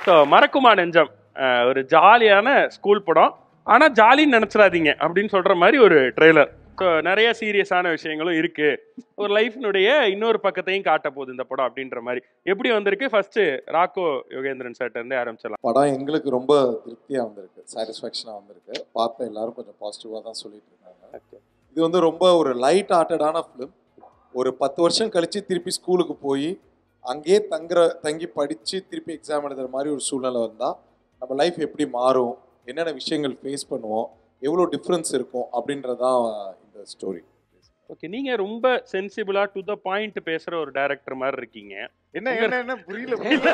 So மறக்குமா நெஞ்சம் அஹ், ஒரு ஜாலியான ஸ்கூல் படம் ஆனா ஜாலின்னு நினைச்சிடாதீங்க அப்படின்னு சொல்ற மாதிரி ஒரு ட்ரெய்லர் ஸோ நிறைய சீரியஸான விஷயங்களும் இருக்கு ஒரு லைஃப்னுடைய இன்னொரு பக்கத்தையும் காட்ட போகுது இந்த படம் அப்படின்ற மாதிரி எப்படி வந்திருக்கு ஃபர்ஸ்ட் ராக்கோ யோகேந்திரன் சார்ட்ட இருந்து ஆரம்பிச்சிடலாம் படம் எங்களுக்கு ரொம்ப திருப்தியாக வந்திருக்கு சாட்டிஸ்ஃபேக்ஷனாக வந்திருக்கு பார்த்த எல்லாரும் கொஞ்சம் பாசிட்டிவாக தான் சொல்லிட்டு இருக்காங்க இது வந்து ரொம்ப ஒரு லைட் ஹார்ட்டடான ஃபிலிம் ஒரு பத்து வருஷம் கழிச்சு திருப்பி ஸ்கூலுக்கு போய் அங்கேயே தங்குற தங்கி படித்து திருப்பி எக்ஸாம் எழுதுற மாதிரி ஒரு சூழ்நிலை வந்தால் நம்ம லைஃப் எப்படி மாறும் என்னென்ன விஷயங்கள் ஃபேஸ் பண்ணுவோம் எவ்வளோ டிஃப்ரென்ஸ் இருக்கும் அப்படின்றதான் இந்த ஸ்டோரி ஓகே நீங்க ரொம்ப சென்சிபிளா டு த பாயிண்ட் பேசுற ஒரு டைரக்டர் மாதிரி இருக்கீங்க என்ன என்ன என்ன புரியல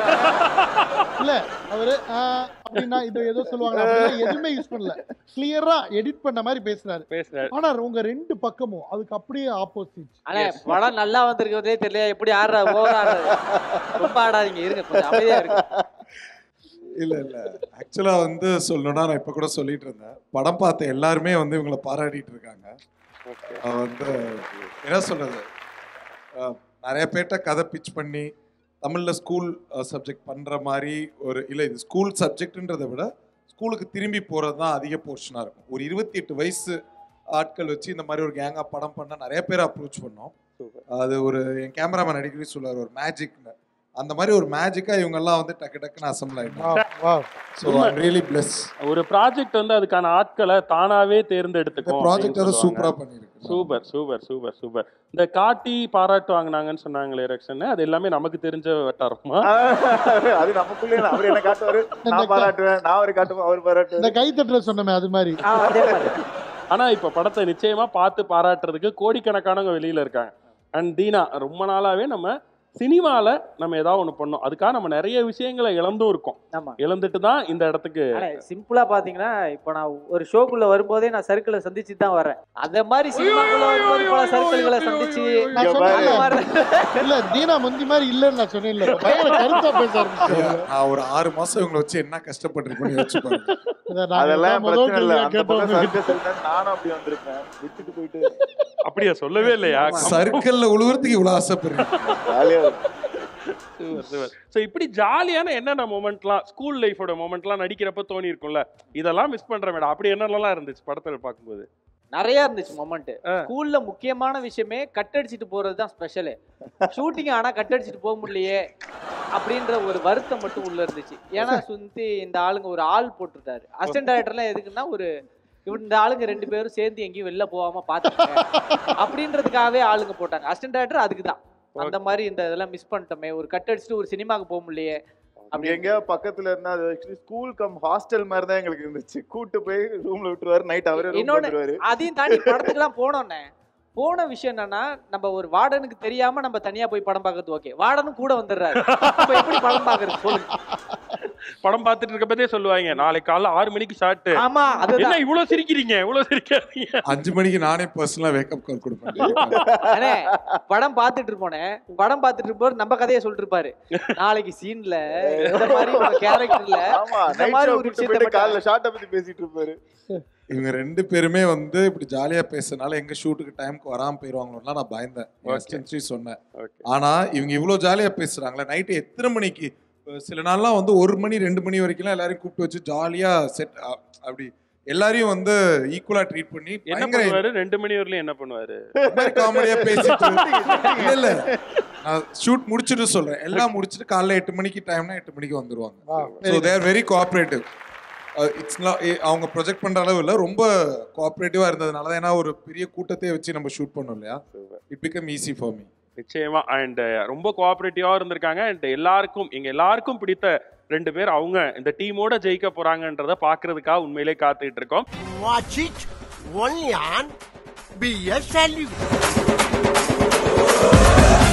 இல்ல அவரு ஆ, அப்படின்னா இது ஏதோ சொல்லுவாங்க அப்படின்னா எதுவுமே யூஸ் பண்ணல கிளியரா எடிட் பண்ண மாதிரி பேசுறாரு பேசுறாரு ஆனா உங்க ரெண்டு பக்கமும் அதுக்கு அப்படியே ஆப்போசிட் ஆனா படம் நல்லா வந்திருக்கிறதே தெரியல எப்படி ஆடுறா ஓவர் ஆடுறது ரொம்ப ஆடாதீங்க இருங்க கொஞ்சம் அமைதியா இருக்கு இல்லை இல்லை ஆக்சுவலாக வந்து சொல்லணும்னா நான் இப்போ கூட சொல்லிட்டு இருந்தேன் படம் பார்த்த எல்லாருமே வந்து இவங்களை பாராட்டிட்டு இருக்காங்க அவன் வந்து என்ன சொல்றது அஹ், நிறைய பேர்கிட்ட கதை பிச் பண்ணி தமிழில் ஸ்கூல் சப்ஜெக்ட் பண்ணுற மாதிரி ஒரு இல்லை இது ஸ்கூல் சப்ஜெக்ட்ன்றதை விட ஸ்கூலுக்கு திரும்பி போகிறது தான் அதிக போர்ஷனாக இருக்கும் ஒரு இருபத்தி எட்டு வயசு ஆட்கள் வச்சு இந்த மாதிரி ஒரு கேங்காக படம் பண்ண நிறைய பேர் அப்ரோச் பண்ணோம் அது ஒரு என் கேமராமேன் அடிக்கடி சொல்லுவார் ஒரு மேஜிக்னு அந்த மாதிரி ஒரு மேஜிக்காக இவங்கெல்லாம் வந்து டக்கு டக்குன்னு அசம்பிள் ஆகிட்டாங்க ஸோ ரியலி பிளஸ் ஒரு ப்ராஜெக்ட் வந்து அதுக்கான ஆட்களை தானாவே இந்த தேர்ந்தெடுத்துக்கும் ப்ராஜெக்ட் வந்து சூப்பராக பண்ணியிருக்கு சூப்பர் சூப்பர் சூப்பர் சூப்பர் இந்த காட்டி பாராட்டு வாங்கினாங்கன்னு சொன்னாங்களே எரக்ஷன் அது எல்லாமே நமக்கு தெரிஞ்ச வட்டாரமா அது நமக்குள்ளே இல்ல. அவர் என்ன காட்டுவாரு நான் பாராட்டுவேன் நான் அவரை காட்டுவேன் அவர் இந்த பாராட்டுவார் கை தட்டுற சொன்னமே அது மாதிரி ஆ, அதே மாதிரி ஆனா இப்ப படத்தை நிச்சயமா பார்த்து பாராட்டுறதுக்கு கோடிக்கணக்கானவங்க வெளியில இருக்காங்க அண்ட் தீனா ரொம்ப நாளாவே நம்ம சினிமால நம்ம ஏதாவது ஒண்ணு பண்ணோம் அதுக்காக நம்ம நிறைய விஷயங்களை இழந்தும் இருக்கோம் ஆமா இழந்துட்டு தான் இந்த இடத்துக்கு ஆனா சிம்பிளா பாத்தீங்கன்னா இப்போ நான் ஒரு ஷோக்குள்ள வரும்போதே நான் சர்க்கிளை சந்திச்சு தான் வரேன் அந்த மாதிரி சினிமாக்குள்ள வரும்போது பல சர்க்கிள்களை சந்திச்சு நான் இங்க சொன்னேன்ல, பாரு. இல்ல தீனா முந்தி மாதிரி இல்லன்னு நான் சொன்னேன் இல்ல பயங்கர கருத்தா பேச ஆரம்பிச்சிட்டாரு. நான் ஒரு ஆறு மாசம் இவங்களை வச்சு என்ன கஷ்டப்பட்டிருக்கேன்னு யோசிச்சு பாருங்க இதை நாங்க அதெல்லாம் தான் முதல் பிரச்சனை இல்ல கேள்வியா அந்த பக்கம் கேட்டோம் சர்க்கஸ் இருந்தா நானும் அப்படி வந்திருப்பேன் விட்டுட்டு போயிட்டு அப்படியா சொல்லவே இல்லையா சர்க்கிள்ல உழுவுறதுக்கு இவ்வளவு ஆசைப்படுறேன் ஜாலியா ஸோ இப்படி ஜாலியான என்னென்ன மூமெண்ட்லாம் ஸ்கூல் லைஃபோட மூமெண்ட்லாம் நடிக்கிறப்ப தோணி இருக்கும்ல இதெல்லாம் மிஸ் பண்றேன் மேடம் அப்படி என்னென்னலாம் இருந்துச்சு படத்துல பார்க்கும்போது நிறைய இருந்துச்சு மொமெண்ட் ஆ. ஸ்கூல்ல முக்கியமான விஷயமே கட் அடிச்சிட்டு போறது தான் ஸ்பெஷலு ஷூட்டிங் ஆனா கட் அடிச்சிட்டு போக முடியலையே அப்படின்ற ஒரு வருத்தம் மட்டும் உள்ள இருந்துச்சு ஏன்னா சுத்தி இந்த ஆளுங்க ஒரு ஆள் போட்டுட்டாரு அசிஸ்டன்ட் டைரக்டர்லாம் எதுக்குன்னா ஒரு இவன் இந்த ஆளுங்க ரெண்டு பேரும் சேர்ந்து எங்கேயும் வெளில போகாம பாத்துக்கங்க அப்படின்றதுக்காகவே ஆளுங்க போட்டாங்க அசிஸ்டன்ட் டைரக்டர் அதுக்கு தான் அந்த மாதிரி இந்த இதெல்லாம் மிஸ் பண்ணிட்டோமே ஒரு கட் அடிச்சுட்டு ஒரு சினிமாக்கு போக முடியலையே அப்படி எங்கேயோ பக்கத்துல இருந்தா அது ஆக்சுவலி ஸ்கூல் கம் ஹாஸ்டல் மாதிரி தான் எங்களுக்கு இருந்துச்சு கூட்டு போய் ரூம்ல விட்டுருவாரு நைட் அவரே ரூம் இன்னொன்னு வந்துருவாரு அதையும் தாண்டி படத்துக்குலாம் போனோன்னே போன விஷயம் என்னன்னா நம்ம ஒரு வார்டனுக்கு தெரியாம நம்ம தனியா போய் படம் பார்க்கறது ஓகே வார்டனும் கூட வந்துடுறாரு அப்ப எப்படி படம் பார்க்கறது சொல்லுங்க படம் பார்த்துட்டு இருக்கப்பதே சொல்லுவாங்க நாளைக்கு காலைல ஆறு மணிக்கு ஷார்ட் ஆமா அதுதான் என்ன இவ்வளவு சிரிக்கிறீங்க இவ்வளவு சிரிக்காதீங்க அஞ்சு மணிக்கு நானே பர்சனலா வேக்கப் கால் கொடுப்பேன் அண்ணே படம் பார்த்துட்டு இருப்போனே படம் பார்த்துட்டு இருப்போர் நம்ம கதையை சொல்லிட்டு இருப்பாரு நாளைக்கு சீன்ல இந்த மாதிரி ஒரு கேரக்டர்ல ஆமா இந்த நைட் மாதிரி ஷோ ஒரு கூட்டு விஷயத்தை போயிட்டு மட்டும் காலைல ஷார்ட்டை பத்தி பேசிட்டு இருப்பாரு இவங்க ரெண்டு பேருமே வந்து இப்படி ஜாலியா பேசுறதுனால எங்க ஷூட்டுக்கு டைம்க்கு வராம போயிருவாங்களோலாம் நான் பயந்தேன் அசிஸ்டன்ட்ரி சொன்னேன் Okay. ஆனா இவங்க இவ்வளவு ஜாலியா பேசுறாங்களே நைட்டு எத்தனை மணிக்கு அஹ் சில நாள்லாம் வந்து ஒரு மணி ரெண்டு மணி வரைக்கும்லாம் எல்லாரையும் கூப்பிட்டு வச்சு ஜாலியா செட் அப்படி எல்லாரையும் வந்து ஈக்குவலா ட்ரீட் பண்ணி என்ன பயங்கர பண்ணுவாரு ரெண்டு மணி வரலையும் என்ன பண்ணுவாரு காமெடியா பேசிட்டு இல்ல இல்ல நான் ஷூட் முடிச்சுட்டு சொல்றேன் எல்லாம் முடிச்சுட்டு காலைல எட்டு மணிக்கு டைம்னா எட்டு மணிக்கு வந்துருவாங்க so they're very cooperative it's அவங்க ப்ரொஜெக்ட் பண்ற அளவு இல்ல ரொம்ப கோஆப்ரேட்டிவா இருந்ததுனால தான் ஏன்னா ஒரு பெரிய கூட்டத்தையே வச்சு நம்ம ஷூட் பண்ணோம் இல்லையா it become easy for me நிச்சயமா அண்ட் ரொம்ப கோஆபரேட்டிவா இருந்திருக்காங்க அண்ட் எல்லாருக்கும் எங்க எல்லாருக்கும் பிடித்த ரெண்டு பேர் அவங்க இந்த டீமோட ஜெயிக்க போறாங்கன்றத பாக்குறதுக்காக உண்மையிலே காத்துட்டு இருக்கோம் Watch it only on BS Salute.